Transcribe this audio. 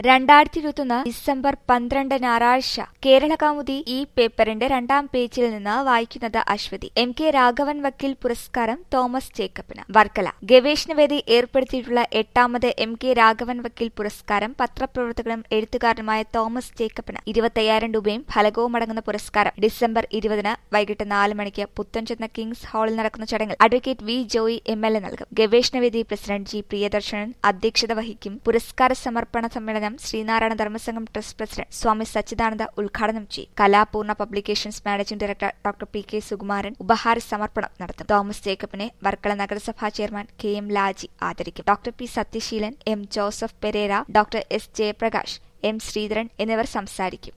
രണ്ടായിരത്തി ഇരുപത്തൊന്ന് ഡിസംബർ പന്ത്രണ്ട് ഞായറാഴ്ച കേരള കൗമുദി ഈ പേപ്പറിന്റെ രണ്ടാം പേജിൽ നിന്ന് വായിക്കുന്നത് അശ്വതി എം കെ രാഘവൻ വക്കീൽ പുരസ്കാരം തോമസ് ജേക്കബിന് വർക്കല ഗവേഷണവേദി ഏർപ്പെടുത്തിയിട്ടുള്ള എട്ടാമത് എം കെ രാഘവൻ വക്കീൽ പുരസ്കാരം പത്രപ്രവർത്തകനും എഴുത്തുകാരനുമായ തോമസ് ജേക്കബിന് ഇരുപത്തയ്യായിരം രൂപയും ഫലകവും അടങ്ങുന്ന പുരസ്കാരം ഡിസംബർ ഇരുപതിന് വൈകിട്ട് നാല് മണിക്ക് പുത്തൻചെന്ന കിങ്സ് ഹാളിൽ നടക്കുന്ന ചടങ്ങിൽ advocate V Joy M L A നൽകും ഗവേഷണവേദി പ്രസിഡന്റ് ജി പ്രിയദർശനൻ അധ്യക്ഷത വഹിക്കും പുരസ്കാര സമർപ്പണ സമ്മേളനം ശ്രീനാരായണ ധർമ്മസംഘം ട്രസ്റ്റ് പ്രസിഡന്റ് സ്വാമി സച്ചിദാനന്ദ ഉദ്ഘാടനം ചെയ്യും Kalapoorna publications managing director doctor P K Sukumaran ഉപഹാര സമർപ്പണം നടത്തും തോമസ് ജേക്കബിനെ വർക്കല നഗരസഭാ ചെയർമാൻ കെ എം ലാജി ആദരിക്കും doctor P Sathyaseelan M Joseph Pereira doctor S Jayaprakash M Sreedharan എന്നിവർ സംസാരിക്കും